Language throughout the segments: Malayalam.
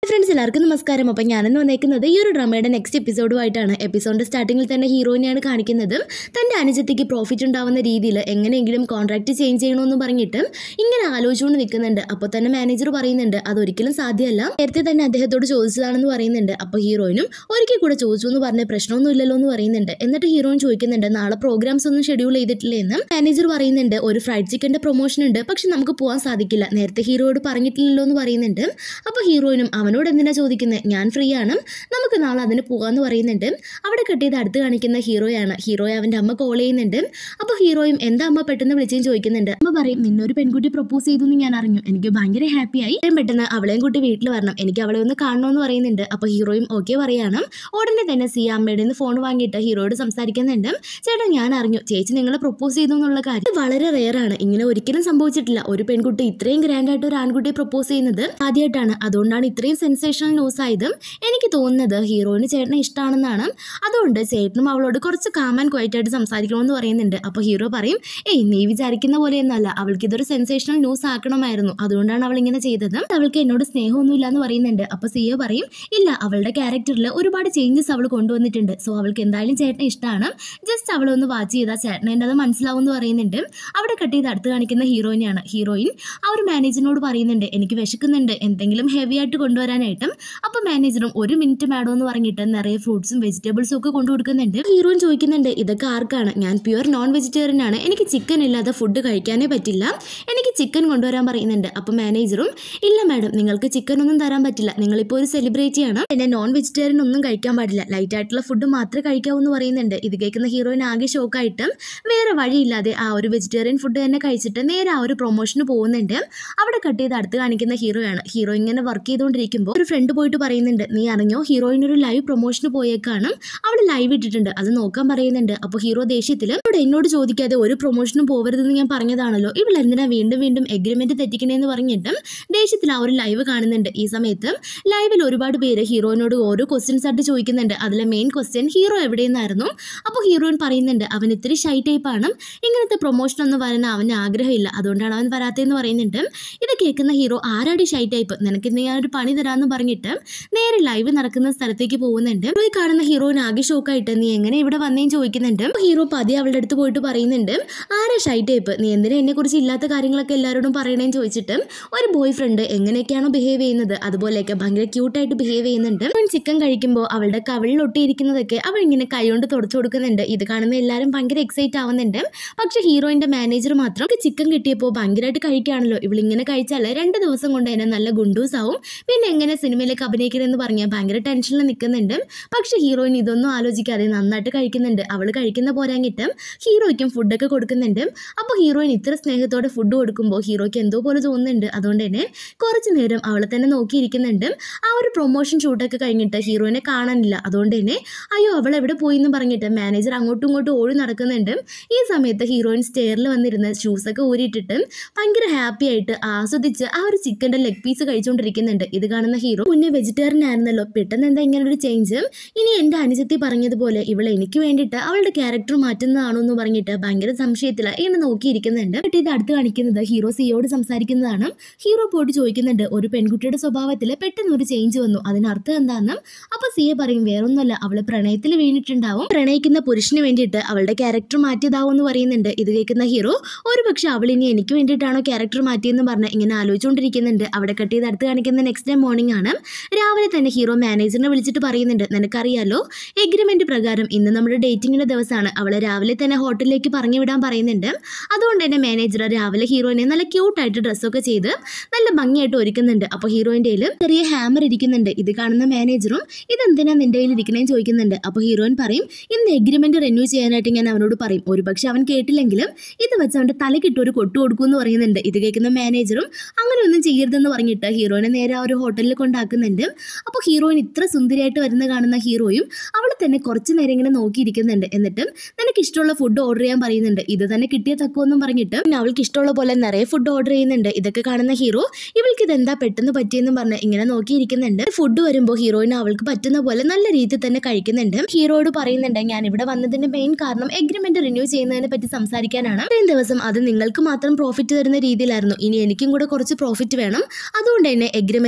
ഫ്രണ്ട്സ് എല്ലാവർക്കും നമസ്കാരം അപ്പം ഞാനെന്ന് വന്നേക്കുന്നത് ഈ ഒരു ഡ്രാമയുടെ നെക്സ്റ്റ് എപ്പിസോഡുമായിട്ടാണ് എപ്പിസോഡിൻ്റെ സ്റ്റാർട്ടിങ്ങിൽ തന്നെ ഹീറോയിനെയാണ് കാണിക്കുന്നത് തൻ്റെ അനുജത്തിക്ക് പ്രോഫിറ്റ് ഉണ്ടാവുന്ന രീതിയിൽ എങ്ങനെയെങ്കിലും കോൺട്രാക്ട് ചേഞ്ച് ചെയ്യണമെന്ന് പറഞ്ഞിട്ട് ഇങ്ങനെ ആലോചിച്ചുകൊണ്ട് നിൽക്കുന്നുണ്ട് അപ്പോൾ തന്നെ മാനേജർ പറയുന്നുണ്ട് അതൊരിക്കലും സാധ്യമല്ല നേരത്തെ തന്നെ അദ്ദേഹത്തോട് ചോദിച്ചതാണെന്ന് പറയുന്നുണ്ട് അപ്പോൾ ഹീറോയിനും ഒരിക്കൽ കൂടെ ചോദിച്ചു എന്ന് പറഞ്ഞ പ്രശ്നമൊന്നും ഇല്ലല്ലോ എന്ന് പറയുന്നുണ്ട് എന്നിട്ട് ഹീറോയിൻ ചോദിക്കുന്നുണ്ട് നാളെ പ്രോഗ്രാംസ് ഒന്നും ഷെഡ്യൂൾ ചെയ്തിട്ടില്ലേ എന്ന് മാനേജർ പറയുന്നുണ്ട് ഒരു ഫ്രൈഡ് ചിക്കൻ്റെ പ്രൊമോഷൻ ഉണ്ട് പക്ഷെ നമുക്ക് പോകാൻ സാധിക്കില്ല നേരത്തെ ഹീറോയോട് പറഞ്ഞിട്ടില്ലല്ലോ എന്ന് പറയുന്നുണ്ട് അപ്പോൾ ഹീറോയിനും അവനോട് എന്തിനാ ചോദിക്കുന്നത് ഞാൻ ഫ്രീ ആണ് നമുക്ക് നാളെ അതിന് പോകാമെന്ന് പറയുന്നുണ്ട് അവിടെ കെട്ടിയത് അടുത്ത് കാണിക്കുന്ന ഹീറോയാണ് ഹീറോയെ അവൻ്റെ അമ്മ കോൾ ചെയ്യുന്നുണ്ട് അപ്പോൾ ഹീറോയും എന്താ അമ്മ പെട്ടെന്ന് വിളിച്ചും ചോദിക്കുന്നുണ്ട് അമ്മ പറയും നിന്നൊരു പെൺകുട്ടി പ്രപ്പോസ് ചെയ്തു എന്ന് ഞാൻ അറിഞ്ഞു എനിക്ക് ഭയങ്കര ഹാപ്പിയായി എത്രയും പെട്ടെന്ന് അവളെയും കൂട്ടി വീട്ടിൽ വരണം എനിക്ക് അവളെ ഒന്ന് കാണണമെന്ന് പറയുന്നുണ്ട് അപ്പോൾ ഹീറോയും ഓക്കെ പറയാണ് ഉടനെ തന്നെ സിയ അമ്മയുടെ നിന്ന് ഫോൺ വാങ്ങിയിട്ട് ഹീറോയോട് സംസാരിക്കുന്നുണ്ട് ചേട്ടാ ഞാൻ അറിഞ്ഞു ചേച്ചി നിങ്ങളെ പ്രപ്പോസ് ചെയ്തു എന്നുള്ള കാര്യം ഇത് വളരെ റെയറാണ് ഇങ്ങനെ ഒരിക്കലും സംഭവിച്ചിട്ടില്ല ഒരു പെൺകുട്ടി ഇത്രയും ഗ്രാൻഡ് ആയിട്ട് ഒരു ആൺകുട്ടിയെ പ്രപ്പോസ് ചെയ്യുന്നത് ആദ്യമായിട്ടാണ് അതുകൊണ്ടാണ് ഇത്രയും സെൻസേഷണൽ ന്യൂസ് ആയതും എനിക്ക് തോന്നുന്നത് ഹീറോയിന് ചേട്ടനെ ഇഷ്ടമാണെന്നാണ് അതുകൊണ്ട് ചേട്ടനും അവളോട് കുറച്ച് കാമൻ ക്വയറ്റായിട്ട് സംസാരിക്കണമെന്ന് പറയുന്നുണ്ട് അപ്പോൾ ഹീറോ പറയും ഏയ് നീ വിചാരിക്കുന്ന പോലെയൊന്നല്ല അവൾക്ക് ഇതൊരു സെൻസേഷണൽ ന്യൂസ് ആക്കണമായിരുന്നു അതുകൊണ്ടാണ് അവൾ ഇങ്ങനെ ചെയ്തത് അവൾക്ക് എന്നോട് സ്നേഹമൊന്നുമില്ല എന്ന് പറയുന്നുണ്ട് അപ്പോൾ സിയോ പറയും ഇല്ല അവളുടെ ക്യാരക്ടറിൽ ഒരുപാട് ചേഞ്ചസ് അവൾ കൊണ്ടുവന്നിട്ടുണ്ട് സോ അവൾക്ക് എന്തായാലും ചേട്ടനെ ഇഷ്ടമാണ് ജസ്റ്റ് അവളെ ഒന്ന് വാച്ച് ചെയ്താൽ ചേട്ടനെ എൻ്റെ അത് മനസ്സിലാവും എന്ന് പറയുന്നുണ്ട് അവിടെ കട്ട് ചെയ്ത് അടുത്ത് കാണിക്കുന്ന ഹീറോയിനെയാണ് ഹീറോയിൻ ആ ഒരു മാനേജറിനോട് പറയുന്നുണ്ട് എനിക്ക് വിശക്കുന്നുണ്ട് എന്തെങ്കിലും ഹെവി ആയിട്ട് കൊണ്ടുവരാനായിട്ടും അപ്പോൾ മാനേജറും ഒരു മിനിറ്റ് മാഡം എന്ന് പറഞ്ഞിട്ട് നിറയെ ഫ്രൂട്ട്സും വെജിറ്റബിൾസും ഒക്കെ കൊണ്ടു കൊടുക്കുന്നുണ്ട് ഹീറോയിൻ ചോദിക്കുന്നുണ്ട് ഇതൊക്കെ ആർക്കാണ് ഞാൻ പ്യുവർ നോൺ വെജിറ്റേറിയൻ ആണ് എനിക്ക് ചിക്കൻ ഇല്ലാതെ ഫുഡ് കഴിക്കാനേ പറ്റില്ല എനിക്ക് ചിക്കൻ കൊണ്ടുവരാൻ പറയുന്നുണ്ട് അപ്പോൾ മാനേജറും ഇല്ല മാഡം നിങ്ങൾക്ക് ചിക്കൻ ഒന്നും തരാൻ പറ്റില്ല നിങ്ങളിപ്പോൾ ഒരു സെലിബ്രിറ്റി ആണ് പിന്നെ നോൺ വെജിറ്റേറിയൻ ഒന്നും കഴിക്കാൻ പാടില്ല ലൈറ്റ് ആയിട്ടുള്ള ഫുഡ് മാത്രമേ കഴിക്കാവൂ എന്ന് പറയുന്നുണ്ട് ഇത് കേൾക്കുന്ന ഹീറോയിൻ ആകെ ഷോക്കായിട്ട് വേറെ വഴിയില്ലാതെ ആ ഒരു വെജിറ്റേറിയൻ ഫുഡ് തന്നെ കഴിച്ചിട്ട് നേരെ ആ ഒരു പ്രൊമോഷന് പോകുന്നുണ്ട് അവിടെ കട്ട് ചെയ്ത് അടുത്ത് കാണിക്കുന്ന ഹീറോയാണ് ഹീറോ ഇങ്ങനെ വർക്ക് ചെയ്തുകൊണ്ടിരിക്കുമ്പോൾ ഒരു ഫ്രണ്ട് പോയിട്ട് പറയുന്നുണ്ട് നീ അറിഞ്ഞോ ഹീറോയിൻ ഒരു ലൈവ് പ്രൊമോഷന് പോയേക്കാണ് അവൾ ലൈവ് ഇട്ടിട്ടുണ്ട് അത് നോക്കാൻ പറയുന്നുണ്ട് അപ്പോൾ ഹീറോ ദേഷ്യത്തിൽ ഇവിടെ എന്നോട് ചോദിക്കാതെ ഒരു പ്രൊമോഷനും പോകരുതെന്ന് ഞാൻ പറഞ്ഞതാണല്ലോ ഇവൾ എന്തിനാ വീണ്ടും വീണ്ടും എഗ്രിമെന്റ് തെറ്റിക്കണേന്ന് പറഞ്ഞിട്ട് ദേഷ്യത്തിൽ ആ ഒരു ലൈവ് കാണുന്നുണ്ട് ഈ സമയത്ത് ലൈവിൽ ഒരുപാട് പേര് ഹീറോയിനോട് ഓരോ ക്വസ്റ്റ്യൻസ് ആയിട്ട് ചോദിക്കുന്നുണ്ട് അതിലെ മെയിൻ ക്വസ്റ്റ്യൻ ഹീറോ എവിടെയെന്നായിരുന്നു അപ്പോൾ ഹീറോയിൻ പറയുന്നുണ്ട് അവൻ ഇത്തിരി ഷൈ ടൈപ്പാണ് ഇങ്ങനത്തെ പ്രൊമോഷൻ ഒന്നും വരാൻ അവന് ആഗ്രഹമില്ല അതുകൊണ്ടാണ് അവൻ വരാത്തതെന്ന് പറയുന്നുണ്ട് ഇത് കേൾക്കുന്ന ഹീറോ ആരാടി ഷൈ ടൈപ്പ് നിനക്ക് ഇന്ന് ഞാൻ ഒരു പണി തരാമെന്ന് പറഞ്ഞിട്ട് നേരെ ലൈവ് നടക്കുന്ന സ്ഥലത്തേക്ക് പോകുന്നുണ്ട് പോയി കാണുന്ന ഹീറോയിന് ആകെ ഷോക്കായിട്ട് നീ എങ്ങനെ ഇവിടെ വന്നേന്ന് ചോദിക്കുന്നുണ്ട് അപ്പോൾ ഹീറോ പതിയെ അവളുടെ അടുത്ത് പോയിട്ട് പറയുന്നുണ്ട് ആരാ ഷൈ ടൈപ്പ് നീ എന്തിനാ എന്നെ കുറിച്ച് ഇല്ലാത്ത കാര്യങ്ങളൊക്കെ എല്ലാവരോടും പറയണേന്ന് ചോദിച്ചിട്ട് ഒരു ബോയ് ഫ്രണ്ട് എങ്ങനെയൊക്കെയാണോ ബിഹേവ് ചെയ്യുന്നത് അതുപോലെയൊക്കെ ഭയങ്കര ക്യൂട്ടായിട്ട് ബിഹേവ് ചെയ്യുന്നുണ്ട് അവൻ ചിക്കൻ കഴിക്കുമ്പോൾ അവളുടെ കവിളിൽ ഒട്ടിയിരിക്കുന്നതൊക്കെ അവൾ ഇങ്ങനെ കൈകൊണ്ട് തുടച്ചു കൊടുക്കുന്നുണ്ട് ഇത് കാണുന്ന എല്ലാവരും ഭയങ്കര എക്സൈറ്റ് ആവുന്നുണ്ട് പക്ഷേ ഹീറോയിന്റെ മാനേജർ മാത്രം ചിക്കൻ കിട്ടിയപ്പോൾ ഭയങ്കരമായിട്ട് കഴിക്കുകയാണല്ലോ ഇവളിങ്ങനെ കഴിച്ചാൽ രണ്ട് ദിവസം കൊണ്ട് തന്നെ നല്ല ഗുണ്ടൂസ് ആവും പിന്നെ എങ്ങനെ സിനിമയിലേക്ക് അഭിനയിക്കണമെന്ന് പറഞ്ഞാൽ ഭയങ്കര ടെൻഷനിൽ നിൽക്കുന്നുണ്ട് പക്ഷേ ഹീറോയിൻ ഇതൊന്നും ആലോചിക്കാതെ നന്നായിട്ട് കഴിക്കുന്നുണ്ട് അവൾ കഴിക്കുന്ന പോരാങ്ങിട്ട് ഹീറോയ്ക്കും ഫുഡൊക്കെ കൊടുക്കുന്നുണ്ട് അപ്പോൾ ഹീറോയിൻ ഇത്ര സ്നേഹത്തോടെ ഫുഡ് കൊടുക്കുമ്പോൾ ഹീറോയ്ക്ക് എന്തോ പോലെ തോന്നുന്നുണ്ട് അതുകൊണ്ട് തന്നെ കുറച്ച് നേരം അവളെ തന്നെ നോക്കിയിരിക്കുന്നുണ്ട് ആ ഒരു പ്രൊമോഷൻ ഷൂട്ടൊക്കെ കഴിഞ്ഞിട്ട് ഹീറോയിനെ കാണാനില്ല അതുകൊണ്ട് തന്നെ അയ്യോ അവൾ എവിടെ പോയി എന്ന് പറഞ്ഞിട്ട് മാനേജർ അങ്ങോട്ടും ഇങ്ങോട്ടും ഓടി നടക്കുന്നുണ്ട് ഈ സമയത്ത് ഹീറോയിൻ സ്റ്റെയറിൽ വന്നിരുന്ന് ഷൂസൊക്കെ ഊരിയിട്ടിട്ട് ഭയങ്കര ഹാപ്പി ആയിട്ട് ആസ്വദിച്ച് ആ ഒരു ചിക്കൻ്റെ ലെഗ് പീസ് കഴിച്ചുകൊണ്ടിരിക്കുന്നുണ്ട് ഇത് കാണുന്ന ഹീറോ മുന്നേ വെജിറ്റേറിയൻ ആയിരുന്നല്ലോ പെട്ടെന്ന് എന്താ ഇങ്ങനെ ഒരു ചേഞ്ച് ഇനി എൻ്റെ അനുജത്തി പറഞ്ഞതുപോലെ ഇവൾ എനിക്ക് വേണ്ടിയിട്ട് അവളുടെ ക്യാരക്ടർ മാറ്റുന്നതാണോ എന്ന് പറഞ്ഞിട്ട് ഭയങ്കര സംശയത്തിൽ ഇങ്ങനെ നോക്കിയിരിക്കുന്നുണ്ട് എന്നിട്ട് ഇത് അടുത്ത് കാണിക്കുന്നത് ഹീറോ സിയോട് സംസാരിക്കുന്നതാണ് ഹീറോ പോയിട്ട് ചോദിക്കുന്നുണ്ട് ഒരു പെൺകുട്ടിയുടെ സ്വഭാവത്തിൽ പെട്ടെന്ന് ഒരു ചേഞ്ച് വന്നു അതിനർത്ഥം എന്താണെന്ന് അപ്പോൾ സിയെ പറയും വേറൊന്നുമല്ല അവള് പ്രണയത്തിൽ വീണിട്ടുണ്ടാവും പ്രണയിക്കുന്ന പുരുഷന് വേണ്ടിയിട്ട് അവളുടെ ക്യാരക്ടർ മാറ്റിയതാവും എന്ന് പറയുന്നുണ്ട് ഇത് കേൾക്കുന്ന ഹീറോ ഒരു പക്ഷെ അവൾ ഇനി എനിക്ക് വേണ്ടിയിട്ടാണോ ക്യാരക്ടർ മാറ്റിയെന്ന് പറഞ്ഞ് ഇങ്ങനെ ആലോചിച്ചുകൊണ്ടിരിക്കുന്നുണ്ട് അവിടെ കട്ട് ചെയ്ത് അടുത്ത് കാണിക്കുന്ന നെക്സ്റ്റ് ഡേ മോർണിംഗ് ആണ് രാവിലെ തന്നെ ഹീറോ മാനേജറിനെ വിളിച്ചിട്ട് പറയുന്നുണ്ട് നിനക്കറിയാലോ എഗ്രിമെന്റ് പ്രകാരം ഇന്ന് നമ്മുടെ ഡേറ്റിംഗിന്റെ ദിവസമാണ് അവളെ രാവിലെ തന്നെ ഹോട്ടലിലേക്ക് പറഞ്ഞു വിടാൻ പറയുന്നുണ്ട് അതുകൊണ്ട് തന്നെ മാനേജർ രാവിലെ ഹീറോയിനെ നല്ല ക്യൂട്ടായിട്ട് ഡ്രസ്സൊക്കെ ചെയ്ത് നല്ല ഭംഗിയായിട്ട് ഒരുക്കുന്നുണ്ട് അപ്പോൾ ഹീറോയിൻ്റെ കയ്യിൽ ചെറിയ ഹാമർ ഇരിക്കുന്നുണ്ട് ഇത് കാണുന്ന മാനേജറും ഇതെന്തിനാ നിന്റെ കയ്യിൽ ഇരിക്കണേന്ന് ചോദിക്കുന്നുണ്ട് അപ്പോൾ ഹീറോയിൻ പറയും ഇന്ന് എഗ്രിമെന്റ് റിന്യൂ ചെയ്യാനായിട്ട് ഞാൻ അവനോട് പറയും ഒരുപക്ഷെ അവൻ കേട്ടില്ലെങ്കിലും ഇത് വെച്ച് അവൻ്റെ തലക്കിട്ട് ഒരു കൊട്ടു കൊടുക്കുമെന്ന് പറയുന്നുണ്ട് ഇത് കേൾക്കുന്ന മാനേജറും അങ്ങനെ ഒന്നും ചെയ്യരുതെന്ന് പറഞ്ഞിട്ട് ഹീറോയിനെ നേരെ ആ ഒരു ഹോട്ടലിൽ കൊണ്ടാക്കുന്നുണ്ട് അപ്പോൾ ഹീറോയിൻ ഇത്ര സുന്ദരിയായിട്ട് വരുന്ന കാണുന്ന ഹീറോയും അവളെ തന്നെ കുറച്ച് നേരം ഇങ്ങനെ നോക്കിയിരിക്കുന്നുണ്ട് എന്നിട്ട് നിനക്ക് ഇഷ്ടമുള്ള ഫുഡ് ഓർഡർ ചെയ്യാൻ പറയുന്നുണ്ട് ഇത് തന്നെ കിട്ടിയ തക്കുമെന്നും പറഞ്ഞിട്ട് പിന്നെ അവൾക്ക് ഇഷ്ടമുള്ള പോലെ നിറയെ ഫുഡ് ഓർഡർ ചെയ്യുന്നുണ്ട് ഇതൊക്കെ കാണുന്ന ഹീറോ ഇവൾക്ക് ഇതെന്താ പെട്ടെന്ന് പറ്റിയെന്നും പറഞ്ഞ് ഇങ്ങനെ നോക്കിയിരിക്കുന്നുണ്ട് ഫുഡ് വരുമ്പോൾ ഹീറോയിന് അവൾക്ക് പറ്റുന്ന പോലെ നല്ല രീതിയിൽ തന്നെ കഴിക്കുന്നുണ്ട് ഹീറോയോട് പറയുന്നുണ്ട് ഞാൻ ഇവിടെ വന്നതിന്റെ മെയിൻ കാരണം എഗ്രിമെന്റ് റിന്യൂ ചെയ്യുന്നതിനെ പറ്റി സംസാരിക്കാനാണ് ഇത്രയും ദിവസം അത് നിങ്ങൾക്ക് മാത്രം പ്രോഫിറ്റ് തരുന്ന രീതിയിലായിരുന്നു ഇനി എനിക്കും കൂടെ കുറച്ച് പ്രോഫിറ്റ് വേണം അതുകൊണ്ട് തന്നെ എഗ്രിമെന്റ് റിന്യൂ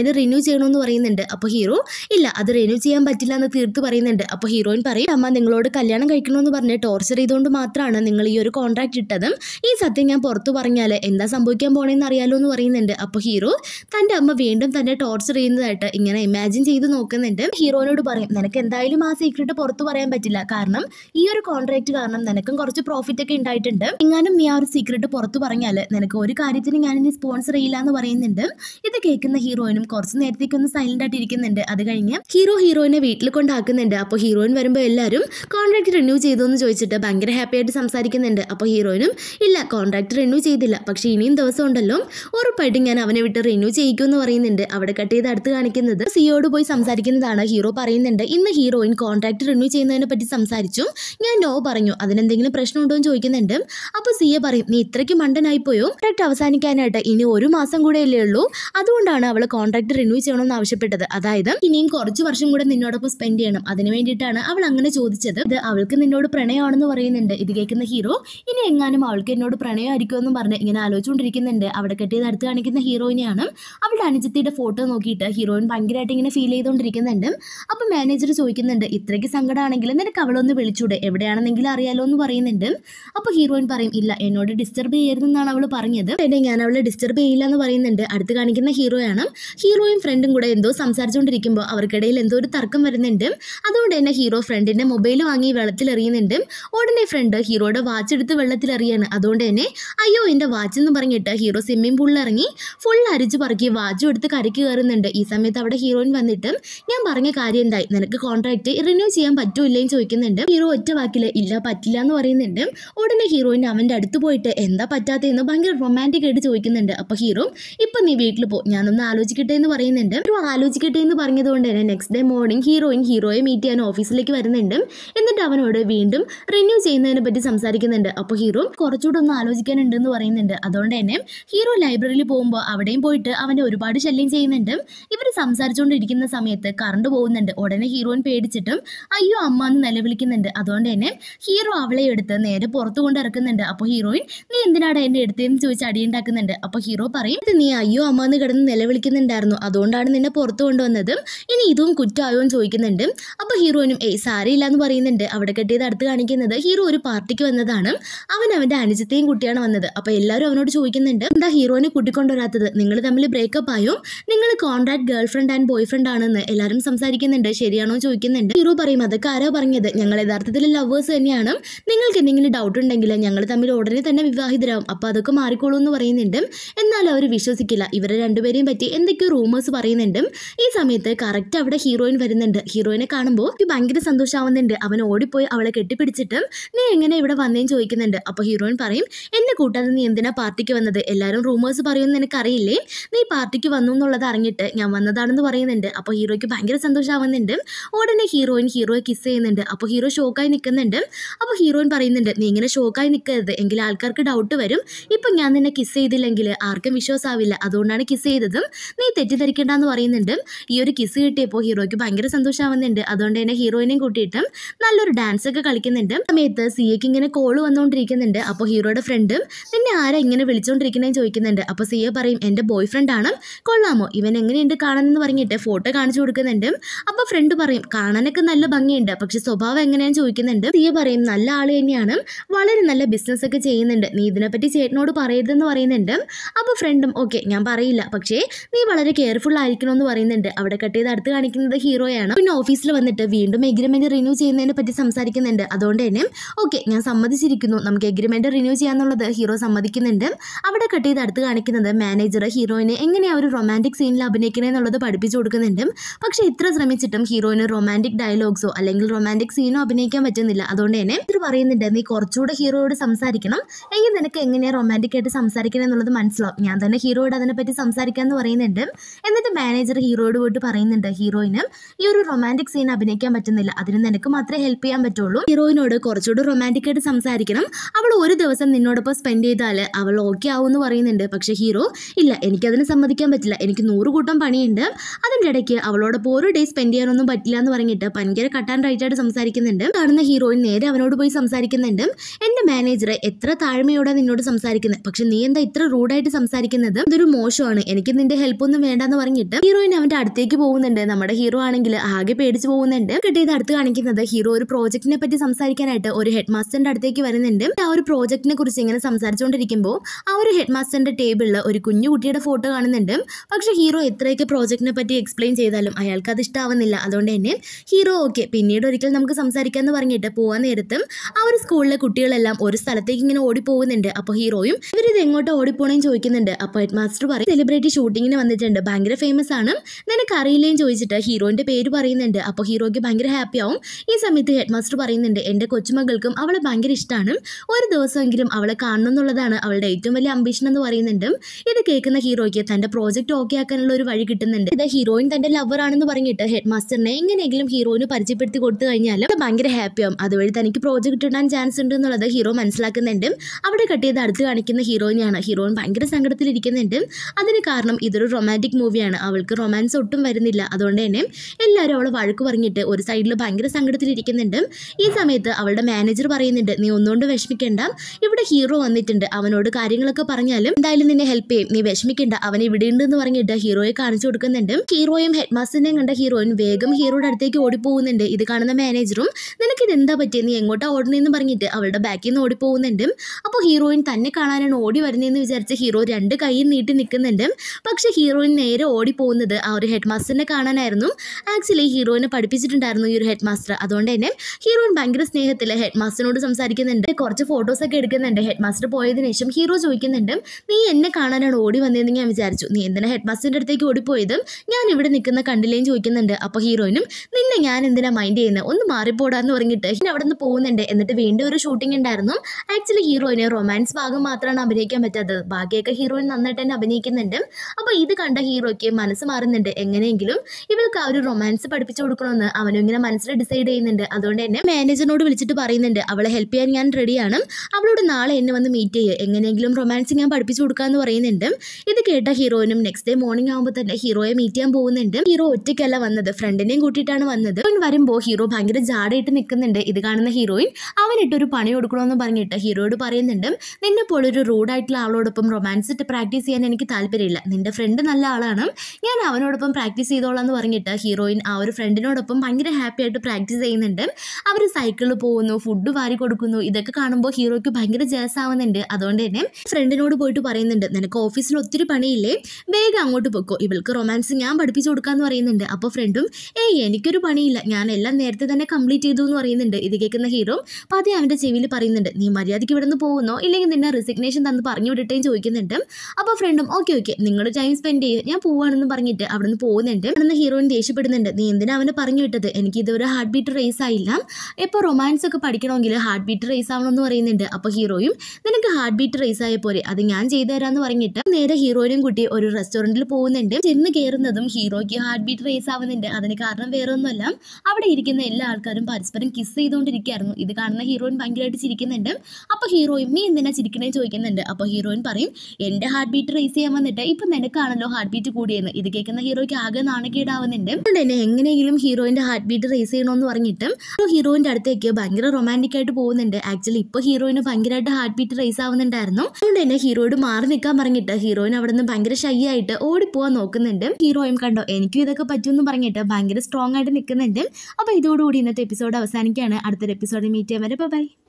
ചെയ്യണമെന്ന് പറയുന്നുണ്ട് അപ്പോൾ ഹീറോ ഇല്ല അത് റിന്യൂ ചെയ്യാൻ പറ്റില്ല എന്ന് തീർത്ത് പറയുന്നുണ്ട് അപ്പോൾ ഹീറോയിൻ പറയും അമ്മ നിങ്ങളോട് കല്യാണം കഴിക്കണമെന്ന് പറഞ്ഞ് ടോർച്ചർ ചെയ്തുകൊണ്ട് മാത്രമാണ് നിങ്ങൾ ഈ ഒരു കോൺട്രാക്ട് ഇട്ടതും ഈ സത്യം ഞാൻ പുറത്തു പറഞ്ഞാൽ എന്താ സംഭവിക്കാൻ പോണേന്ന് അറിയാലോ എന്ന് പറയുന്നുണ്ട് അപ്പോൾ ഹീറോ തൻ്റെ അമ്മ വീണ്ടും തന്നെ ടോർച്ചർ ചെയ്യുന്നതായിട്ട് ഇങ്ങനെ ഇമാജിൻ ചെയ്ത് നോക്കുന്നുണ്ട് ഹീറോനോട് പറയും നിനക്ക് എന്തായാലും ആ സീക്രട്ട് പുറത്തു പറയാൻ പറ്റില്ല കാരണം ഈ ഒരു കോൺട്രാക്ട് കാരണം നിനക്കും കുറച്ച് പ്രോഫിറ്റ് ഒക്കെ ഉണ്ടായിട്ടുണ്ട് എങ്ങാനും നീ ആ ഒരു സീക്രട്ട് പുറത്തു പറഞ്ഞാൽ നിനക്ക് ഒരു കാര്യത്തിന് ഞാൻ ഇനി സ്പോൺസർ ചെയ്യില്ല എന്ന് പറയുന്നുണ്ട് ഇത് കേൾക്കുന്ന ഹീറോയിനും കുറച്ച് നേരത്തേക്ക് ഒന്ന് സൈലന്റ് ആയിട്ട് ഇരിക്കുന്നുണ്ട് അത് കഴിഞ്ഞ് ഹീറോ ഹീറോയിനെ വീട്ടിൽ കൊണ്ടാക്കുന്നുണ്ട് അപ്പോൾ ഹീറോയിൻ വരുമ്പോൾ എല്ലാവരും കോൺട്രാക്ട് റിന്യൂ ചെയ്തു എന്ന് ചോദിച്ചിട്ട് ഭയങ്കര ഹാപ്പി ആയിട്ട് സംസാരിക്കുന്നുണ്ട് അപ്പോൾ ഹീറോയിനും ഇല്ല കോൺട്രാക്ട് റിന്യൂ ചെയ്തില്ല പക്ഷേ ഇനിയും ദിവസം ഉണ്ടല്ലോ ഉറപ്പായിട്ടും ഞാൻ അവനെ വിട്ട് റിന്യൂ ചെയ്യിക്കുമെന്ന് പറയുന്നുണ്ട് അവിടെ കട്ട് ചെയ്ത് അടുത്ത് കാണിക്കുന്നത് സിയോട് പോയി സംസാരിക്കുന്നതാണ് ഹീറോ പറയുന്നുണ്ട് ഇന്ന് ഹീറോയിൻ കോൺട്രാക്ട് റിന്യൂ ചെയ്യുന്നതിനെ പറ്റി സംസാരിച്ചു ഞാൻ നോ പറഞ്ഞു അതിനെന്തെങ്കിലും പ്രശ്നമുണ്ടോ എന്ന് ചോദിക്കുന്നുണ്ട് അപ്പോൾ സിയ പറയും നീ ഇത്രയ്ക്ക് മണ്ടനായിപ്പോയോ കോൺട്രാക്ട് അവസാനിക്കാനായിട്ട് ഇനി ഒരു മാസം കൂടെ അല്ലേ ഉള്ളൂ അതുകൊണ്ടാണ് അവൾ കോൺട്രാക്ട് റിന്യൂ ചെയ്യണമെന്ന് ആവശ്യപ്പെട്ടത് അതായത് ഇനിയും കുറച്ച് വർഷം കൂടെ നിന്നോടൊപ്പം സ്പെൻഡ് ചെയ്യണം അതിന് വേണ്ടിയിട്ടാണ് അവൾ അങ്ങനെ ചോദിച്ചത് ഇത് അവൾക്ക് നിന്നോട് പ്രണയമാണെന്ന് പറയുന്നുണ്ട് ഇത് കേൾക്കുന്ന ഹീറോ ഇനി എങ്ങാനും അവൾക്ക് എന്നോട് പ്രണയമായിരിക്കുമെന്നും പറഞ്ഞ് ഇങ്ങനെ ആലോചിച്ചുകൊണ്ടിരിക്കുന്നുണ്ട് അവിടെ കെട്ടിയത് അടുത്ത് കാണിക്കുന്ന ഹീറോയിനെയാണ് അവളുടെ അനുജത്തിയുടെ ഫോട്ടോ നോക്കിയിട്ട് ഹീറോയിൻ ഭയങ്കരമായിട്ട് ഇങ്ങനെ ഫീൽ ചെയ്തുകൊണ്ടിരിക്കുന്നുണ്ട് അപ്പം മാനേജർ ചോദിക്കുന്നുണ്ട് ഇത്രയ്ക്ക് സങ്കടമാണെങ്കിൽ നിനക്ക് അവളൊന്ന് വിളിച്ചൂടെ എവിടെയാണെന്നെങ്കിലും അറിയാലോ എന്ന് പറയുന്നുണ്ട് അപ്പോൾ ഹീറോയിൻ പറയും ഇല്ല എന്നോട് ഡിസ്റ്റർബ് ചെയ്യരുതെന്നാണ് അവൾ പറഞ്ഞത് പിന്നെ ഞാൻ അവളെ ഡിസ്റ്റർബ് ചെയ്യില്ല എന്ന് പറയുന്നുണ്ട് അടുത്ത് കാണിക്കുന്ന ഹീറോയാണ് ഹീറോയും ഫ്രണ്ടും കൂടെ എന്തോ സംസാരിച്ചുകൊണ്ടിരിക്കുമ്പോൾ അവർക്കിടയിൽ എന്തോ ഒരു തർക്കം വരുന്നുണ്ട് അതുകൊണ്ട് തന്നെ ഹീറോ ഫ്രണ്ടിന്റെ മൊബൈൽ വാങ്ങി വെള്ളത്തിൽ എറിയുന്നുണ്ട് ഉടനെ ഫ്രണ്ട് ഹീറോയുടെ വാച്ച് എടുത്ത് വെള്ളത്തിൽ എറിയാണ് അതുകൊണ്ട് തന്നെ അയ്യോ എൻ്റെ വാച്ച് എന്ന് പറഞ്ഞിട്ട് ഹീറോ സ്വിമ്മിംഗ് പൂളിൽ ഇറങ്ങി ഫുൾ അരിച്ചു പറക്കി വാച്ചും എടുത്ത് കരയ്ക്ക് കയറുന്നുണ്ട് ഈ സമയത്ത് അവിടെ ഹീറോയിൻ വന്നിട്ട് ഞാൻ പറഞ്ഞ കാര്യം എന്തായി നിനക്ക് കോൺട്രാക്ട് റിന്യൂ ചെയ്യാൻ പറ്റൂല്ലേന്ന് ചോദിക്കുന്നുണ്ട് ഹീറോ ഒറ്റ വാക്കില് ഇല്ല പറ്റില്ല എന്ന് പറയുന്നുണ്ട് ഉടനെ ഹീറോയിൻ അവൻ്റെ അടുത്ത് പോയിട്ട് എന്താ പറ്റാത്തതെന്ന് ഭയങ്കര റൊമാൻറ്റിക് ആയിട്ട് ചോദിക്കുന്നുണ്ട് അപ്പോൾ ഹീറോ ഇപ്പം നീ വീട്ടിൽ പോ ഞാനൊന്ന് ആലോചിക്കട്ടെ എന്ന് പറയുന്നുണ്ട് ഒരു ആലോചിക്കട്ടെ എന്ന് പറഞ്ഞതുകൊണ്ട് തന്നെ നെക്സ്റ്റ് ഡേ മോർണിംഗ് ഹീറോയിൻ ഹീറോയെ മീറ്റ് ചെയ്യാൻ ഓഫീസിലേക്ക് വരുന്നുണ്ട് എന്നിട്ട് അവനോട് വീണ്ടും റിന്യൂ ചെയ്യുന്നതിനെ പറ്റി സംസാരിക്കുന്നുണ്ട് അപ്പോൾ ഹീറോ കുറച്ചുകൂടെ ഒന്ന് ആലോചിക്കാനുണ്ട് എന്ന് പറയുന്നുണ്ട് അതുകൊണ്ട് തന്നെ ഹീറോ ലൈബ്രറിയിൽ പോകുമ്പോൾ അവിടെയും പോയിട്ട് അവനെ ഒരുപാട് ശല്യം ചെയ്യുന്നുണ്ട് ഇവർ സംസാരിച്ചുകൊണ്ടിരിക്കുന്ന സമയത്ത് കറണ്ട് പോകുന്നുണ്ട് ഉടനെ ഹീറോയിൻ പേടിച്ചിട്ടും അയ്യോ അമ്മ എന്ന് നിലവിളിക്കുന്നുണ്ട് അതുകൊണ്ട് തന്നെ ഹീറോ അവളെ എടുത്ത് നേരെ പുറത്തു കൊണ്ട് ഇറക്കുന്നുണ്ട് അപ്പോൾ ഹീറോയിൻ നീ എന്തിനാണ് എന്നെ എടുത്തതെന്ന് ചോദിച്ച് അടിയുണ്ടാക്കുന്നുണ്ട് അപ്പോൾ ഹീറോ പറയും "ഇത് നീ അയ്യോ അമ്മ എന്ന് കിടന്ന് നിലവിളിക്കുന്നുണ്ടായിരുന്നു അതുകൊണ്ടാണ് നിന്നെ പുറത്തു കൊണ്ടുവന്നത് ഇനി ഇതും കുറ്റമായോ എന്ന് ചോദിക്കുന്നുണ്ട് അപ്പോൾ ഹീറോയിനും ഏയ് സാരയില്ല എന്ന് പറയുന്നുണ്ട് അവിടെ കെട്ടിയത് അടുത്ത് കാണിക്കുന്നത് ഹീറോ ഒരു പാർട്ടിക്ക് വന്നതാണ് അവൻ അവൻ്റെ അനുജത്തെയും കുട്ടിയാണ് വന്നത് അപ്പോൾ എല്ലാവരും അവനോട് ചോദിക്കുന്നുണ്ട് എന്താ ഹീറോയിനെ കൂട്ടിക്കൊണ്ടുവരാത്തത് നിങ്ങൾ തമ്മിൽ ബ്രേക്കപ്പ് ആയോ നിങ്ങൾ contract girlfriend and boyfriend ആണെന്ന് എല്ലാവരും സംസാരിക്കുന്നുണ്ട് ശരിയാണോ എന്ന് ചോദിക്കുന്നുണ്ട് ഹീറോ പറയും അതൊക്കെ ആരാ പറഞ്ഞത് ഞങ്ങൾ യഥാർത്ഥത്തിൽ ലവേഴ്സ് തന്നെയാണ് നിങ്ങൾക്ക് എന്തെങ്കിലും ഡൗട്ട് ഉണ്ടെങ്കിൽ ഞങ്ങൾ തമ്മിൽ ഉടനെ തന്നെ വിവാഹിതരാകും അപ്പോൾ അതൊക്കെ മാറിക്കോളൂ എന്ന് പറയുന്നുണ്ട് എന്നാൽ അവർ വിശ്വസിക്കില്ല ഇവരെ രണ്ടുപേരെയും പറ്റി എന്തൊക്കെയോ റൂമേഴ്സ് പറയുന്നുണ്ട് ഈ സമയത്ത് കറക്റ്റ് അവിടെ ഹീറോയിൻ വരുന്നുണ്ട് ഹീറോയിനെ കാണുമ്പോൾ എനിക്ക് ഭയങ്കര സന്തോഷമാവുന്നുണ്ട് അവൻ ഓടിപ്പോയി അവളെ കെട്ടിപ്പിടിച്ചിട്ട് നീ എങ്ങനെ ഇവിടെ വന്നേന്ന് ചോദിക്കുന്നുണ്ട് അപ്പോൾ ഹീറോയിൻ പറയും എന്നെ കൂട്ടാതെ നീ എന്തിനാ പാർട്ടിക്ക് വന്നത് എല്ലാവരും റൂമേഴ്സ് പറയുമെന്ന് എനിക്കറിയില്ലേ നീ പാർട്ടിക്ക് വന്നു എന്നുള്ളത് അറിഞ്ഞിട്ട് ഞാൻ വന്നതാണെന്ന് പറയുന്നുണ്ട് അപ്പോൾ ഹീറോയ്ക്ക് ഭയങ്കര സന്തോഷമാവുന്നുണ്ട് ഉടനെ ഹീറോയിൻ ഹീറോയെ കിസ് ചെയ്യുന്നുണ്ട് അപ്പോൾ ഹീറോ ഷോക്കായി നിൽക്കുന്നുണ്ട് അപ്പോൾ ഹീറോയിൻ പറയുന്നുണ്ട് നീ ഇങ്ങനെ ഷോക്കായി നിൽക്കരുത് എങ്കിൽ ആൾക്കാർക്ക് ഡൗട്ട് വരും ഇപ്പം ഞാൻ നിന്നെ കിസ് ചെയ്തില്ലെങ്കിൽ ആർക്കും വിശ്വാസമാവില്ല അതുകൊണ്ടാണ് കിസ് ചെയ്തതും നീ തെറ്റിദ്ധരിക്കേണ്ടെന്ന് പറയുന്നുണ്ട് ഈ ഒരു കിസ് കിട്ടിയപ്പോൾ ഹീറോയ്ക്ക് ഭയങ്കര സന്തോഷമാവുന്നുണ്ട് അതുകൊണ്ട് തന്നെ ഹീറോയിനെയും കൂട്ടിയിട്ട് നല്ലൊരു ഡാൻസ് ഒക്കെ കളിക്കുന്നുണ്ട് ആ സമയത്ത് സിയയ്ക്ക് ഇങ്ങനെ കോള് വന്നുകൊണ്ടിരിക്കുന്നുണ്ട് അപ്പോൾ ഹീറോയുടെ ഫ്രണ്ട് നിന്നെ ആരാ ഇങ്ങനെ വിളിച്ചുകൊണ്ടിരിക്കുന്നതെന്ന് ചോദിക്കുന്നുണ്ട് അപ്പോൾ സിയ പറയും എൻ്റെ ബോയ് ഫ്രണ്ട് ആണ് കൊള്ളാമോ ഇവൻ എങ്ങനെയുണ്ട് കാണാനെന്ന് പറഞ്ഞിട്ട് ഫോട്ടോ കാണിച്ചു കൊടുക്കുന്നുണ്ട് അപ്പോൾ ഫ്രണ്ട് പറയും കാണാനൊക്കെ നല്ല ഭംഗിയുണ്ട് പക്ഷെ സ്വഭാവം എങ്ങനെയാണെന്ന് ചോദിക്കുന്നുണ്ട് സിയ പറയും നല്ല ആൾ തന്നെയാണ് വളരെ നല്ല ബിസിനസ് ഒക്കെ ചെയ്യുന്നുണ്ട് നീ ഇതിനെപ്പറ്റി ചേട്ടനോട് പറയരുതെന്ന് പറയുന്നുണ്ട് അപ്പോൾ ഫ്രണ്ടും ഓക്കെ ഞാൻ പറയില്ല പക്ഷേ നീ വളരെ കെയർഫുൾ ആയിരിക്കണമെന്ന് പറയുന്നുണ്ട് അവിടെ കട്ട് ചെയ്ത് അടുത്ത് കാണിക്കുന്നത് ഹീറോയാണ് പിന്നെ ഓഫീസിൽ വന്നിട്ട് വീണ്ടും എഗ്രിമെന്റ് റിന്യൂ ചെയ്യുന്നതിനെ പറ്റി സംസാരിക്കുന്നുണ്ട് അതുകൊണ്ട് തന്നെ ഓക്കെ ഞാൻ സമ്മതിച്ചിരിക്കുന്നു നമുക്ക് എഗ്രിമെന്റ് റിന്യൂ ചെയ്യാന്നുള്ളത് ഹീറോ സമ്മതിക്കുന്നുണ്ട് അവിടെ കട്ട് ചെയ്ത് അടുത്ത് കാണിക്കുന്നത് മാനേജർ ഹീറോയിനെ എങ്ങനെയാ ഒരു റൊമാൻറ്റിക് സീനിൽ അഭിനയിക്കണമെന്നുള്ളത് പഠിപ്പിച്ചു കൊടുക്കുന്നുണ്ട് പക്ഷേ ഇത്ര ശ്രമിച്ചിട്ടും ഹീറോയിന് റൊമാൻറ്റിക് ഡയലോഗ്സോ അല്ലെങ്കിൽ റൊമാൻറ്റിക് സീനോ അഭിനയിക്കാൻ പറ്റുന്നില്ല അതുകൊണ്ട് തന്നെ ഇത് പറയുന്നുണ്ട് നീ കുറച്ചുകൂടെ ഹീറോയോട് സംസാരിക്കണം എങ്കിൽ നിനക്ക് എങ്ങനെയാ റൊമാൻറ്റിക് ആയിട്ട് സംസാരിക്കണം എന്നുള്ളത് മനസ്സിലാവും ഞാൻ തന്നെ ഹീറോയോട് അതിനെപ്പറ്റി സംസാരിക്കാമെന്ന് പറയുന്നുണ്ട് എന്നിട്ട് മാനേജർ ഹീറോയോട് പോയിട്ട് പറയുന്നുണ്ട് ഹീറോയിന് ഈ ഒരു റൊമാൻറ്റിക് സീൻ അഭിനയിക്കാൻ പറ്റുന്നില്ല അതിന് നിനക്ക് മാത്രമേ ഹെൽപ്പ് ചെയ്യാൻ പറ്റുള്ളൂ ഹീറോയിനോട് കുറച്ചുകൂടി റൊമാൻറ്റിക് ആയിട്ട് സംസാരിക്കണം അവൾ ഒരു ദിവസം നിന്നോടൊപ്പം സ്പെൻഡ് ചെയ്താൽ അവൾ ഓക്കെ ആവും എന്ന് പറയുന്നുണ്ട് പക്ഷേ ഹീറോ ഇല്ല എനിക്കതിന് സമ്മതിക്കാൻ പറ്റില്ല എനിക്ക് നൂറ് കൂട്ടം പണിയുണ്ട് അതിൻ്റെ ഇടയ്ക്ക് അവളോടൊപ്പം ഒരു ഡേ സ്പെൻഡ് ചെയ്യാനൊന്നും പറ്റില്ല എന്ന് പറഞ്ഞിട്ട് ഭയങ്കര കട്ടാൻ റൈറ്റ് ആയിട്ട് സംസാരിക്കുന്നുണ്ട് കാണുന്ന ഹീറോയിൻ നേരെ അവനോട് പോയി സംസാരിക്കുന്നുണ്ട് എൻ്റെ മാനേജർ എത്ര താഴ്മയോടെ നിന്നോട് സംസാരിക്കുന്നത് പക്ഷെ നീ എന്താ ഇത്ര റൂഡായിട്ട് സംസാരിക്കുന്നത് ഇതൊരു മോശമാണ് എനിക്ക് നിന്റെ ഹെൽപ്പ് ഒന്നും വേണ്ടെന്ന് പറഞ്ഞിട്ട് ഹീറോയിൻ അവന്റെ അടുത്തേക്ക് പോകുന്നുണ്ട് നമ്മുടെ ഹീറോ ആണെങ്കിൽ ആകെ പേടിച്ച് പോകുന്നുണ്ട് കിട്ടിയത് അടുത്ത് കാണിക്കുന്നത് ഹീറോ ഒരു പ്രോജക്റ്റിനെ പറ്റി സംസാരിക്കാനായിട്ട് ഒരു ഹെഡ് മാസ്റ്ററിന്റെ അടുത്തേക്ക് വരുന്നുണ്ട് ആ ഒരു പ്രോജക്റ്റിനെ കുറിച്ച് ഇങ്ങനെ സംസാരിച്ചുകൊണ്ടിരിക്കുമ്പോൾ ആ ഒരു ഹെഡ് മാസ്റ്ററിന്റെ ടേബിളിൽ ഒരു കുഞ്ഞു കുട്ടിയുടെ ഫോട്ടോ കാണുന്നുണ്ട് പക്ഷേ ഹീറോ എത്രയൊക്കെ പ്രോജക്റ്റിനെ പറ്റി എക്സ്പ്ലെയിൻ ചെയ്താലും അയാൾക്ക് അത് ഇഷ്ടാവുന്നില്ല അതുകൊണ്ട് തന്നെ ഹീറോ ഓക്കെ പിന്നീട് ഒരിക്കൽ നമുക്ക് സംസാരിക്കാമെന്ന് പറഞ്ഞിട്ട് പോകാൻ നേരത്തും ആ ഒരു സ്കൂളിലെ കുട്ടികളെല്ലാം ഒരു സ്ഥലത്തേക്ക് ഇങ്ങനെ ഓടി പോകുന്നുണ്ട് അപ്പോൾ ഹീറോയും ഇവരിത് എങ്ങോട്ട് ഓടിപ്പോണേന്ന് ചോദിക്കുന്നുണ്ട് അപ്പോൾ ഹെഡ് മാസ്റ്റർ പറയും സെലിബ്രിറ്റി ഷൂട്ടിങ്ങിന് വന്നിട്ടുണ്ട് ഭയങ്കര ഫേമസ് ആണ് നിനക്ക് അറിയില്ലേന്ന് ചോദിച്ചിട്ട് ഹീറോന്റെ പേര് പറയുന്നുണ്ട് അപ്പോൾ ഹീറോയ്ക്ക് ഭയങ്കര ഹാപ്പി ആവും ഈ സമയത്ത് ഹെഡ് മാസ്റ്റർ പറയുന്നുണ്ട് എൻ്റെ കൊച്ചുമകൾക്കും അവളെ ഭയങ്കര ഇഷ്ടമാണ് ഒരു ദിവസമെങ്കിലും അവളെ കാണണം എന്നുള്ളതാണ് അവളുടെ ഏറ്റവും വലിയ അംബിഷൻ എന്ന് പറയുന്നുണ്ട് ഇത് കേൾക്കുന്ന ഹീറോയ്ക്ക് തന്റെ പ്രോജക്റ്റ് ഓക്കെ ആക്കാനുള്ള ഒരു വഴി കിട്ടുന്നുണ്ട് ഇത് ഹീറോയിൻ തന്റെ ലവർ ആണെന്ന് പറഞ്ഞിട്ട് ഹെഡ് മാസ്റ്ററിനെ എങ്ങനെയെങ്കിലും ഹീറോയിന് പരിചയപ്പെടുത്തി കൊടുത്തു കഴിഞ്ഞാൽ അവൾ ഭയങ്കര ഹാപ്പി ആവും അതുവഴി തനിക്ക് പ്രോജക്റ്റ് കിട്ടാൻ ചാൻസ് ഉണ്ട് എന്നുള്ളത് ഹീറോ മനസ്സിലാക്കുന്നുണ്ട് അവിടെ കട്ട് ചെയ്ത് അടുത്ത് കാണിക്കുന്ന ഹീറോയിനെയാണ് ഹീറോയിൻ ഭയങ്കര സങ്കടത്തിലിരിക്കുന്നുണ്ട് അതിന് കാരണം ഇതൊരു റൊമാൻറ്റിക് മൂവിയാണ് അവൾക്ക് റൊമാൻസ് ഒട്ടും വരുന്നില്ല അതുകൊണ്ട് തന്നെ എല്ലാവരും അവളെ വഴക്ക് പറഞ്ഞിട്ട് ഒരു സൈഡിൽ ഭയങ്കര സങ്കടത്തിലിരിക്കുന്നുണ്ട് ഈ സമയത്ത് അവളുടെ മാനേജർ പറയുന്നുണ്ട് നീ ഒന്നുകൊണ്ട് വിഷമിക്കണ്ട ഇവിടെ ഹീറോ വന്നിട്ടുണ്ട് അവനോട് കാര്യങ്ങളൊക്കെ പറഞ്ഞാലും എന്തായാലും നിന്നെ ഹെൽപ്പ് ചെയ്യും നീ വിഷമിക്കണ്ട അവൻ ഇവിടെ ഉണ്ട് എന്ന് പറഞ്ഞിട്ട് ഹീറോയെ കാണിച്ചു കൊടുക്കുന്നുണ്ട് ഹീറോയും ഹെഡ് മാസ്റ്ററിനെയും കണ്ട ഹീറോയിൻ വേഗം ഹീറോയുടെ അടുത്തേക്ക് ഓടിപ്പോകുന്നുണ്ട് ഇത് കാണുന്ന മാനേജറും നിനക്ക് ഇത് എന്താ പറ്റിയത് നീ എങ്ങോട്ടാ ഓടണേന്ന് പറഞ്ഞിട്ട് അവളുടെ ബാക്കിൽ നിന്ന് ഓടിപ്പോകുന്നുണ്ട് അപ്പോൾ ഹീറോയിൻ തന്നെ കാണാനാണ് ഓടി വരുന്നതെന്ന് വിചാരിച്ച് ഹീറോ രണ്ട് കൈയും നീട്ടി നിൽക്കുന്നുണ്ട് പക്ഷേ ഹീറോയിൻ നേരെ ഓടിപ്പോകുന്നത് ആ ഒരു ഹെഡ് മാസ്റ്ററിനെ കാണാനായിരുന്നു ആക്ച്വലി ഹീറോയിനെ പഠിപ്പിച്ചിട്ടുണ്ടായിരുന്നു ഈ ഒരു ഹെഡ് മാസ്റ്റർ അതുകൊണ്ട് തന്നെ ഹീറോയിൻ ഭയങ്കര സ്നേഹത്തിൽ ഹെഡ് മാസ്റ്ററിനോട് സംസാരിക്കുന്നുണ്ട് കുറച്ച് ഫോട്ടോസ് ഒക്കെ എടുക്കുന്നുണ്ട് ഹെഡ് മാസ്റ്റർ പോയതിനു ശേഷം ഹീറോ ചോദിക്കുന്നുണ്ട് നീ എന്നെ കാണാനാണ് ഓടി വന്നതെന്ന് ഞാൻ വിചാരിച്ചു നീ എന്തിനാ ഹെഡ് മാസ്റ്ററിന്റെ അടുത്തേക്ക് ഓടിപ്പോയത് ഞാൻ ഇവിടെ നിൽക്കുന്ന കണ്ടില്ലേന്ന് ചോദിക്കുന്നുണ്ട് അപ്പോൾ ഹീറോയിനും നിന്നെ ഞാൻ എന്തിനാ മൈൻഡ് ചെയ്യുന്നത് ഒന്ന് മാറിപ്പോടാന്ന് പറഞ്ഞിട്ട് പിന്നെ അവിടെ നിന്ന് പോകുന്നുണ്ട് എന്നിട്ട് വീണ്ടും ഒരു ഷൂട്ടിംഗ് ഉണ്ടായിരുന്നു ആക്ച്വലി ഹീറോയിന് റൊമാൻസ് ഭാഗം മാത്രമാണ് അഭിനയിക്കാൻ പറ്റാത്തത് ബാക്കിയൊക്കെ ഹീറോയിൻ നന്നായിട്ട് തന്നെ അഭിനയിക്കുന്നുണ്ട് അപ്പോൾ ഇത് കണ്ട ഹീറോയ്ക്ക് മനസ്സ് മാറുന്നുണ്ട് എങ്ങനെയെങ്കിലും ഇവൾക്ക് ആ ഒരു റൊമാൻസ് പഠിപ്പിച്ചു കൊടുക്കണമെന്ന് അവനും ഇങ്ങനെ മനസ്സിൽ ഡിസൈഡ് ചെയ്യുന്നുണ്ട് അതുകൊണ്ട് തന്നെ മാനേജറിനോട് വിളിച്ചിട്ട് പറയുന്നുണ്ട് അവളെ ഹെൽപ്പ് ചെയ്യാൻ ഞാൻ റെഡിയാണ് അവളോട് നാളെ എന്നെ വന്ന് മീറ്റ് ചെയ്യുക എങ്ങനെയെങ്കിലും റൊമാൻസ് ഞാൻ പഠിപ്പിച്ചു കൊടുക്കാമെന്ന് പറയുന്നുണ്ട് ഇത് കേട്ട ഹീറോയിനും നെക്സ്റ്റ് ഡേ മോർണിംഗ് ആകുമ്പോൾ തന്നെ ഹീറോയെ മീറ്റ് ചെയ്യാൻ പോകുന്നുണ്ട് ഹീറോ ഒറ്റയ്ക്കല്ല വന്നത് ഫ്രണ്ടിനെയും കൂട്ടിയിട്ടാണ് വന്നത് അവൻ വരുമ്പോൾ ഹീറോ ഭയങ്കര ജാടായിട്ട് നിൽക്കുന്നുണ്ട് ഇത് കാണുന്ന ഹീറോയിൻ അവനിട്ടൊരു പണി കൊടുക്കണമെന്ന് പറഞ്ഞിട്ട് ഹീറോയോട് പറയുന്നുണ്ട് നിന്നെ പോലൊരു റൂഡായിട്ടുള്ള ആളോടൊപ്പം റൊമാൻസ് പ്രാക്ടീസ് ചെയ്യാൻ എനിക്ക് താല്പര്യമില്ല നിന്റെ ഫ്രണ്ട് നല്ല ആളാണ് ഞാൻ അവനോടൊപ്പം പ്രാക്ടീസ് ചെയ്തോളാം എന്ന് പറഞ്ഞിട്ട് ഹീറോയിൻ ആ ഒരു ഫ്രണ്ടിനോടൊപ്പം ഭയങ്കര ഹാപ്പി ആയിട്ട് പ്രാക്ടീസ് ചെയ്യുന്നുണ്ട് അവർ സൈക്കിളിൽ പോകുന്നു ഫുഡ് വാരി കൊടുക്കുന്നു ഇതൊക്കെ കാണുമ്പോൾ ഹീറോയ്ക്ക് ഭയങ്കര ജേസ് ആവുന്നുണ്ട് അതുകൊണ്ട് തന്നെ ഫ്രണ്ടിനോട് പോയിട്ട് പറയുന്നുണ്ട് നിനക്ക് ഓഫീസിൽ ഒത്തിരി പണിയില്ലേ വേഗം അങ്ങോട്ട് പൊക്കോ ഇവൾക്ക് റൊമാൻസ് ഞാൻ പഠിപ്പിച്ചു കൊടുക്കാന്ന് പറയുന്നുണ്ട് അപ്പോൾ ഫ്രണ്ടും ഏയ് എനിക്കൊരു പണിയില്ല ഞാൻ എല്ലാം നേരത്തെ തന്നെ കംപ്ലീറ്റ് ചെയ്തു എന്ന് പറയുന്നുണ്ട് ഇത് കേൾക്കുന്ന ഹീറോ പതി അവൻ്റെ ചെവിയിൽ പറയുന്നുണ്ട് നീ മര്യാദയ്ക്ക് ഇവിടെ നിന്ന് പോകുന്നോ ഇല്ലെങ്കിൽ നിന്നെ റെസിഗ്നേഷൻ തന്ന് പറഞ്ഞു വിടട്ടേന്ന് ചോദിക്കുന്നുണ്ട് അപ്പോൾ ഫ്രണ്ടും ഓക്കെ ഓക്കെ നിങ്ങൾ ടൈം സ്പെൻഡ് ചെയ്യും ഞാൻ പോവാണെന്ന് പറഞ്ഞിട്ട് അവിടെ നിന്ന് പോകുന്നുണ്ട് അവിടുന്ന് ഹീറോയിൻ ദേഷ്യപ്പെടുന്നുണ്ട് നീ എന്തിനാ അവനെ പറഞ്ഞു വിട്ടത് എനിക്ക് ഇതുവരെ ഹാർട്ട് ബീറ്റ് റേസ് ആയില്ല ഇപ്പോൾ റൊമാൻസ് ഒക്കെ പഠിക്കണമെങ്കിൽ ഹാർട്ട് ബീറ്റ് റേസ് ആവണമെന്ന് പറയുന്നുണ്ട് അപ്പോൾ ഹീറോയും നിനക്ക് ഹാർട്ട് ബീറ്റ് റേസ് ആയ പോലെ അത് ഞാൻ ചെയ്തു തരാമെന്ന് പറഞ്ഞിട്ട് നേരെ ഹീറോയിനും കുട്ടി ഒരു റെസ്റ്റോറൻറ്റിൽ പോകുന്നുണ്ട് ചെന്ന് കയറുന്നതും ഹീറോയ്ക്ക് ഹാർട്ട് ബീറ്റ് റേസ് ആവുന്നുണ്ട് അതിന് കാരണം വേറെ ഒന്നുമല്ല അവിടെ ഇരിക്കുന്ന എല്ലാ ആൾക്കാരും പരസ്പരം കിസ് ചെയ്തുകൊണ്ടിരിക്കുകയായിരുന്നു ഇത് കാണുന്ന ഹീറോയിൻ ഭയങ്കരമായിട്ട് ചിരിക്കുന്നുണ്ട് അപ്പോൾ ഹീറോയിൻ നീ എന്തിനാ ചിരിക്കണേന്ന് ചോദിക്കുന്നുണ്ട് അപ്പോൾ ഹീറോയിൻ പറയും എൻ്റെ ഹാർട്ട് ബീറ്റ് റേസ് ചെയ്യാൻ വന്നിട്ട് ഇപ്പം നിനക്കാണല്ലോ ഹാർട്ട് ബീറ്റ് കൂടിയെന്ന് ഇത് കേൾക്കുന്ന ഹീറോയ്ക്ക് ആകെ നാണക്കേടാവുന്നുണ്ട് അതുകൊണ്ട് തന്നെ എങ്ങനെയെങ്കിലും ഹീറോയിൻ്റെ ഹാർട്ട് ബീറ്റ് റേസ് ചെയ്യണമെന്ന് പറഞ്ഞിട്ട് ഹീറോയിൻ്റെ അടുത്തേക്ക് ഭയങ്കര റൊമാൻറ്റിക് ആയിട്ട് പോകുന്നുണ്ട് ആക്ച്വലി ഇപ്പോൾ ഹീറോയിന് ഭയങ്കരമായിട്ട് ഹാർട്ട് ബീറ്റ് റേസ് ആവുന്നുണ്ടായിരുന്നു അതുകൊണ്ട് തന്നെ ഹീറോയോട് മാറി നിൽക്കാൻ പറഞ്ഞിട്ട് ഹീറോയിൻ അവിടെ നിന്ന് ഭയങ്കര ഷൈ ആയിട്ട് ഓടിപ്പോവാൻ നോക്കുന്നുണ്ട് ഹീറോയും കണ്ടോ എനിക്കും ഇതൊക്കെ പറ്റുമെന്ന് പറഞ്ഞിട്ട് ഭയങ്കര സ്ട്രോങ് ആയിട്ട് നിൽക്കുന്നുണ്ട് അപ്പോൾ ഇതോടുകൂടി ഇന്നത്തെ എപ്പിസോഡ് അവസാനിക്കുകയാണ് അടുത്തൊരു എപ്പിസോഡിൽ മീറ്റ് ചെയ്യാൻ വരെ ബൈ